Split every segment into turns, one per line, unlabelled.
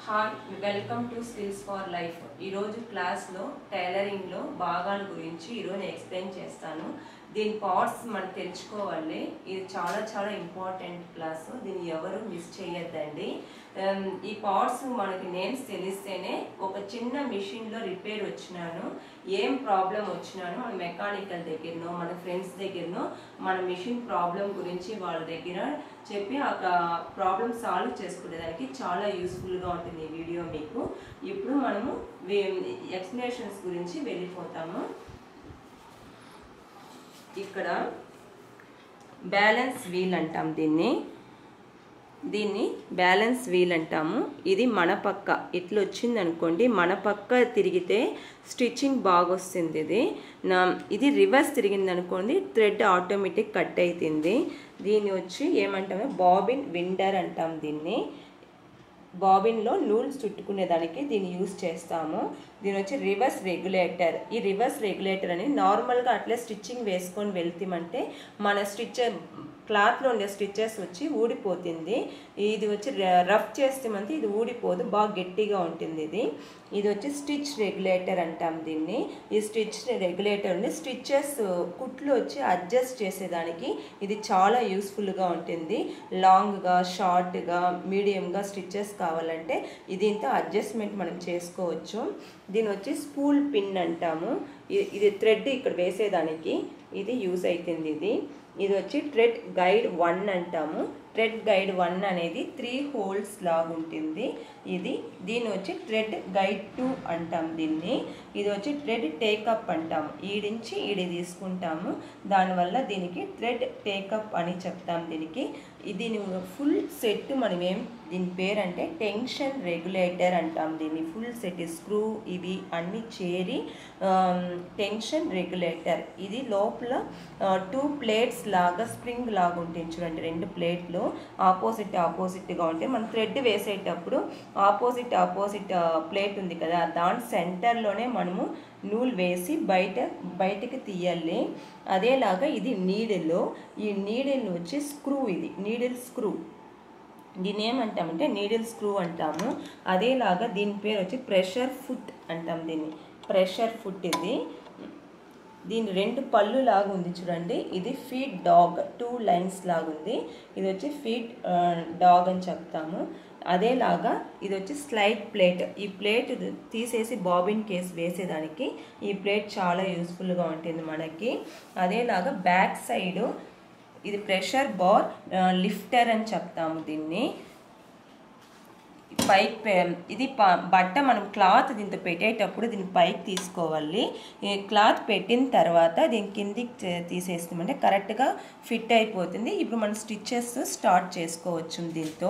hi welcome to skills for life ఈరోజు క్లాస్లో టైలరింగ్లో భాగాల గురించి ఈరోజు నేను ఎక్స్ప్లెయిన్ చేస్తాను దీని పార్ట్స్ మనం తెలుసుకోవాలి ఇది చాలా చాలా ఇంపార్టెంట్ క్లాస్ దీన్ని ఎవరు మిస్ చేయొద్దండి Um, ఈ పార్ట్స్ మనకి నేమ్స్ తెలిస్తేనే ఒక చిన్న మిషన్లో రిపేర్ వచ్చినాను ఏం ప్రాబ్లం వచ్చినాను మన మెకానికల్ దగ్గరనో మన ఫ్రెండ్స్ దగ్గరనో మన మిషన్ ప్రాబ్లం గురించి వాళ్ళ దగ్గర చెప్పి ఆ ప్రాబ్లం సాల్వ్ చేసుకునేదానికి చాలా యూస్ఫుల్గా ఉంటుంది ఈ వీడియో మీకు ఇప్పుడు మనము ఎక్స్ప్లెనేషన్స్ గురించి వెళ్ళిపోతాము ఇక్కడ బ్యాలెన్స్ వీల్ అంటాం దీన్ని దీన్ని బ్యాలెన్స్ వీల్ అంటాము ఇది మన పక్క ఇట్లా వచ్చింది అనుకోండి మన పక్క తిరిగితే స్టిచ్చింగ్ బాగా వస్తుంది ఇది నా ఇది రివర్స్ తిరిగింది అనుకోండి థ్రెడ్ ఆటోమేటిక్ కట్ అవుతుంది దీన్ని వచ్చి ఏమంటాము బాబిన్ విండర్ అంటాం దీన్ని బాబిన్లో నూల్స్ చుట్టుకునేదానికి దీన్ని యూస్ చేస్తాము దీని వచ్చి రివర్స్ రెగ్యులేటర్ ఈ రివర్స్ రెగ్యులేటర్ అని నార్మల్గా అట్లే స్టిచ్చింగ్ వేసుకొని వెళ్తామంటే మన స్టిచ్చర్ క్లాత్లో ఉండే స్టిచ్చెస్ వచ్చి ఊడిపోతుంది ఇది వచ్చి రఫ్ చేస్తామంటే ఇది ఊడిపోదు బాగా గట్టిగా ఉంటుంది ఇది ఇది వచ్చి స్టిచ్ రెగ్యులేటర్ అంటాం దీన్ని ఈ స్టిచ్ రెగ్యులేటర్ ఉంది స్టిచ్చెస్ కుట్లు వచ్చి అడ్జస్ట్ చేసేదానికి ఇది చాలా యూస్ఫుల్గా ఉంటుంది లాంగ్గా షార్ట్గా మీడియంగా స్టిచ్చెస్ కావాలంటే దీంతో అడ్జస్ట్మెంట్ మనం చేసుకోవచ్చు దీని వచ్చి స్పూల్ పిన్ అంటాము ఇది థ్రెడ్ ఇక్కడ వేసేదానికి ఇది యూజ్ అవుతుంది ఇది ఇది వచ్చి ట్రెడ్ గైడ్ వన్ అంటాము ట్రెడ్ గైడ్ వన్ అనేది త్రీ హోల్స్ లాగా ఉంటుంది ఇది దీని వచ్చి ట్రెడ్ గైడ్ టూ అంటాం దీన్ని ఇది వచ్చి ట్రెడ్ టేకప్ అంటాము ఈడించి ఈడి తీసుకుంటాము దానివల్ల దీనికి థ్రెడ్ టేకప్ అని చెప్తాం దీనికి దీని ఫుల్ సెట్ మనం ఏం దీని పేరు అంటే టెన్షన్ రెగ్యులేటర్ అంటాం దీన్ని ఫుల్ సెట్ స్క్రూ ఇవి అన్నీ చేరి టెన్షన్ రెగ్యులేటర్ ఇది లోపల టూ ప్లేట్స్ లాగా స్ప్రింగ్ లాగా ఉంటుంది చూడండి రెండు ప్లేట్లు ఆపోజిట్ ఆపోజిట్గా ఉంటాయి మనం థ్రెడ్ వేసేటప్పుడు ఆపోజిట్ ఆపోజిట్ ప్లేట్ ఉంది కదా దాని సెంటర్లోనే మనము నూలు వేసి బయట బయటకు తీయాలి అదేలాగా ఇది నీడిల్ ఈ నీడిల్ వచ్చి స్క్రూ ఇది నీడిల్ స్క్రూ దీన్ని ఏమంటామంటే నీడిల్ స్క్రూ అంటాము అదేలాగా దీని పేరు వచ్చి ప్రెషర్ ఫుట్ అంటాం దీన్ని ప్రెషర్ ఫుట్ ఇది దీని రెండు పళ్ళు లాగా ఉంది చూడండి ఇది ఫీడ్ డాగ్ టూ లైన్స్ లాగా ఉంది ఇది వచ్చి ఫీడ్ డాగ్ అని చెప్తాము అదేలాగా ఇది వచ్చి స్లైడ్ ప్లేట్ ఈ ప్లేట్ తీసేసి బాబిన్ కేస్ వేసేదానికి ఈ ప్లేట్ చాలా యూస్ఫుల్గా ఉంటుంది మనకి అదేలాగా బ్యాక్ సైడ్ ఇది ప్రెషర్ బార్ లిఫ్టర్ అని చెప్తాము దీన్ని పైకి ఇది బట్ట మనం క్లాత్ దీంతో పెట్టేటప్పుడు దీన్ని పైకి తీసుకోవాలి ఈ క్లాత్ పెట్టిన తర్వాత దీని కిందికి తీసేస్తామంటే కరెక్ట్గా ఫిట్ అయిపోతుంది ఇప్పుడు మనం స్టిచ్చెస్ స్టార్ట్ చేసుకోవచ్చు దీంతో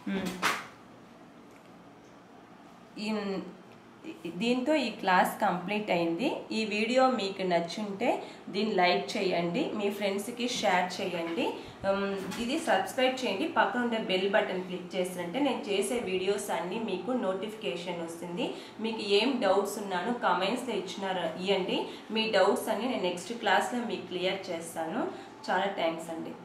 దీంతో ఈ క్లాస్ కంప్లీట్ అయింది ఈ వీడియో మీకు నచ్చుంటే దీన్ని లైక్ చేయండి మీ ఫ్రెండ్స్కి షేర్ చేయండి ఇది సబ్స్క్రైబ్ చేయండి పక్కన ఉండే బెల్ బటన్ క్లిక్ చేసినట్టే నేను చేసే వీడియోస్ అన్నీ మీకు నోటిఫికేషన్ వస్తుంది మీకు ఏం డౌట్స్ ఉన్నాను కామెంట్స్లో ఇచ్చినారు ఇవ్వండి మీ డౌట్స్ అన్నీ నేను నెక్స్ట్ క్లాస్లో మీకు క్లియర్ చేస్తాను చాలా థ్యాంక్స్ అండి